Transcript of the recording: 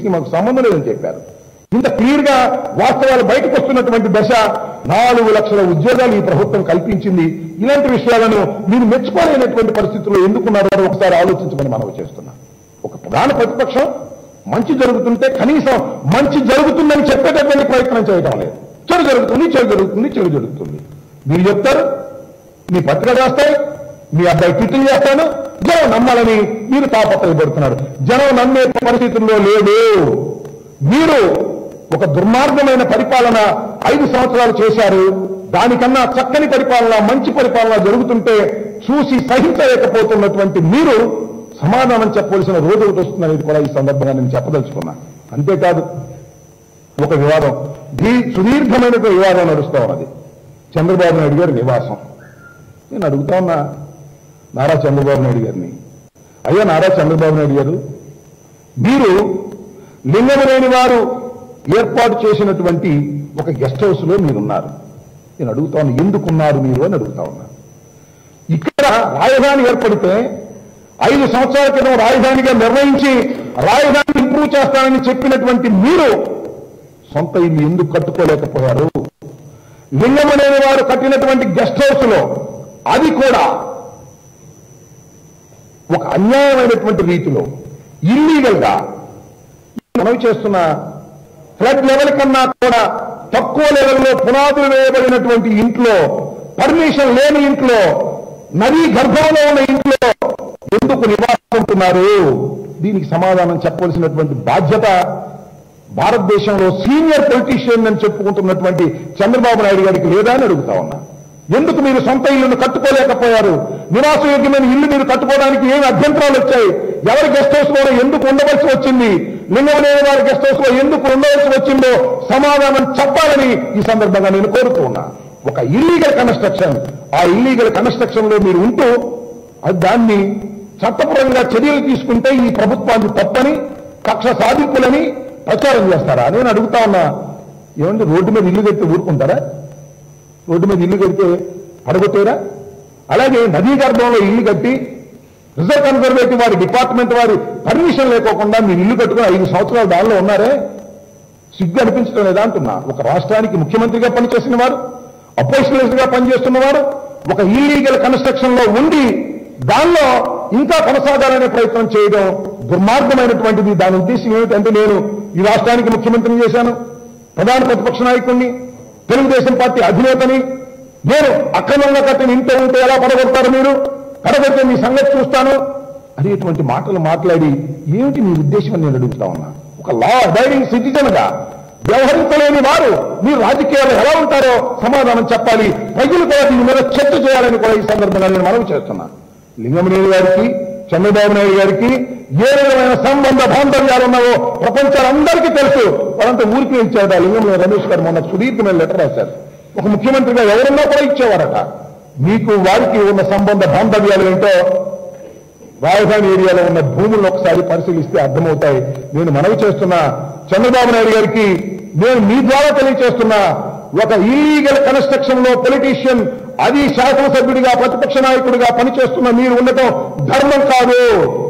కేసుకి మాకు సంబంధం లేదని చెప్పారు ఇంత క్లియర్ గా వాస్తవాలు బయటకు వస్తున్నటువంటి దశ నాలుగు లక్షల ఉద్యోగాలు ఈ ప్రభుత్వం కల్పించింది ఇలాంటి విషయాలను మీరు మెచ్చుకోలేనటువంటి పరిస్థితుల్లో ఎందుకున్నారో ఒకసారి ఆలోచించమని మనవి చేస్తున్నా ఒక ప్రధాన ప్రతిపక్షం మంచి జరుగుతుంటే కనీసం మంచి జరుగుతుందని చెప్పేటటువంటి ప్రయత్నం చేయడం లేదు చెడు జరుగుతుంది చెడు జరుగుతుంది చెడు జరుగుతుంది మీరు చెప్తారు మీ పత్రిక రాస్తాయి మీ అబ్బాయి ట్విట్లు చేస్తాను జనం నమ్మాలని మీరు తాపత్రయపడుతున్నారు జనం నమ్మే పరిస్థితుల్లో లేడు మీరు ఒక దుర్మార్గమైన పరిపాలన ఐదు సంవత్సరాలు చేశారు దానికన్నా చక్కని పరిపాలన మంచి పరిపాలన జరుగుతుంటే చూసి సహించలేకపోతున్నటువంటి మీరు సమాధానం చెప్పవలసిన రోజు ఒకటి వస్తుందనేది కూడా ఈ సందర్భంగా నేను చెప్పదలుచుకున్నా అంతేకాదు ఒక వివాదం దీ సుదీర్ఘమైన వివాదం నడుస్తా ఉన్నది చంద్రబాబు నాయుడు గారి నివాసం నేను అడుగుతా ఉన్నా నారా చంద్రబాబు నాయుడు గారిని అయ్యా నారా చంద్రబాబు నాయుడు గారు మీరు లింగమలేని వారు ఏర్పాటు చేసినటువంటి ఒక గెస్ట్ హౌస్ లో మీరున్నారు నేను అడుగుతా ఉన్నా ఎందుకున్నారు మీరు అని అడుగుతా ఉన్నా ఇక్కడ రాజధాని ఏర్పడితే ఐదు సంవత్సరాల క్రితం రాజధానిగా నిర్ణయించి రాజధాని ఇంప్రూవ్ చేస్తానని చెప్పినటువంటి మీరు సొంత ఇల్లు ఎందుకు కట్టుకోలేకపోయారు లింగమనేని వారు కట్టినటువంటి గెస్ట్ హౌస్ లో అది కూడా ఒక అన్యాయమైనటువంటి రీతిలో ఇల్లీగల్ గా మనవి చేస్తున్న ఫ్లడ్ లెవెల్ కన్నా కూడా తక్కువ లెవెల్లో పునాదులు వేయబడినటువంటి ఇంట్లో పర్మిషన్ లేని ఇంట్లో నదీ గర్భంలో ఉన్న ఇంట్లో ఎందుకు నివాసం ఉంటున్నారు దీనికి సమాధానం చెప్పవలసినటువంటి బాధ్యత భారతదేశంలో సీనియర్ పొలిటీషియన్ అని చెప్పుకుంటున్నటువంటి చంద్రబాబు నాయుడు గారికి లేదా అని అడుగుతా ఉన్నా ఎందుకు మీరు సొంత ఇల్లును కట్టుకోలేకపోయారు నివాసయోగ్యమైన ఇల్లు మీరు కట్టుకోవడానికి ఏమి అభ్యంతరాలు వచ్చాయి ఎవరి గెస్ట్ హౌస్ లో ఎందుకు ఉండవలసి వచ్చింది లింగమనేని వారి గెస్ట్ హౌస్ లో ఎందుకు ఉండవలసి వచ్చిందో సమాధానం చెప్పాలని ఈ సందర్భంగా నేను కోరుతూ ఉన్నా ఒక ఇల్లీగల్ కన్స్ట్రక్షన్ ఆ ఇల్లీగల్ కన్స్ట్రక్షన్ లో మీరు ఉంటూ అది దాన్ని చట్టపరంగా చర్యలు తీసుకుంటే ఈ ప్రభుత్వాన్ని తప్పని కక్ష సాధింపులని ప్రచారం చేస్తారా నేను అడుగుతా ఉన్నా ఏమంటే రోడ్డు మీద ఇల్లు కడితే ఊరుకుంటారా రోడ్డు మీద ఇల్లు కడితే పడగొట్టేరా అలాగే నదీ గర్భంలో ఇల్లు కట్టి రిజర్వ్ కన్సర్వేటివ్ వారి డిపార్ట్మెంట్ వారి పర్మిషన్ లేకోకుండా మీరు ఇల్లు కట్టుకుని ఐదు సంవత్సరాలు దానిలో ఉన్నారే సిగ్గు అనిపించడం లేదా అంటున్నా ఒక రాష్ట్రానికి ముఖ్యమంత్రిగా పనిచేసిన వారు అపోజిషనలిస్ట్ గా పనిచేస్తున్నవారు ఒక ఇల్లీగల్ కన్స్ట్రక్షన్ లో ఉండి దానిలో ఇంకా కొనసాగాలనే ప్రయత్నం చేయడం దుర్మార్గమైనటువంటిది దాని ఉద్దేశం ఏమిటంటే నేను ఈ రాష్ట్రానికి ముఖ్యమంత్రిని చేశాను ప్రధాన ప్రతిపక్ష నాయకుడిని తెలుగుదేశం పార్టీ అధినేతని నేను అక్రమంగా కట్టిన ఇంట్లో ఉంటే ఎలా పడగొడతారు మీరు పడగొడితే మీ సంగతి చూస్తాను అనేటువంటి మాటలు మాట్లాడి ఏమిటి మీ ఉద్దేశం అని నేను అడుగుతా ఉన్నా ఒక లా అబైడింగ్ సిటిజన్ గా వ్యవహరించలేని వారు మీరు రాజకీయాలు ఎలా ఉంటారో సమాధానం చెప్పాలి ప్రజలు కూడా దీని మీద చర్చ చేయాలని కూడా ఈ సందర్భంగా నేను మనవి చేస్తున్నా లింగమనేని గారికి చంద్రబాబు నాయుడు గారికి ఏ విధమైన సంబంధ బాంధవ్యాలు ఉన్నావో ప్రపంచాలందరికీ తెలుసు వాళ్ళంతా ఊరికి ఇచ్చారట లింగంలో రమేష్ గారు మొన్న సుదీర్ఘమైన లెటర్ రాశారు ఒక ముఖ్యమంత్రిగా ఎవరన్నా కూడా ఇచ్చేవారట మీకు వారికి ఉన్న సంబంధ బాంధవ్యాలు ఏంటో రాజధాని ఏరియాలో ఉన్న భూములను ఒకసారి పరిశీలిస్తే అర్థమవుతాయి నేను మనవి చేస్తున్నా చంద్రబాబు నాయుడు గారికి నేను మీ ద్వారా తెలియజేస్తున్నా ఒక ఇల్లీగల్ కన్స్ట్రక్షన్ లో పొలిటీషియన్ అది శాసనసభ్యుడిగా ప్రతిపక్ష నాయకుడిగా పనిచేస్తున్న మీరు ఉండటం ధర్మం కాదు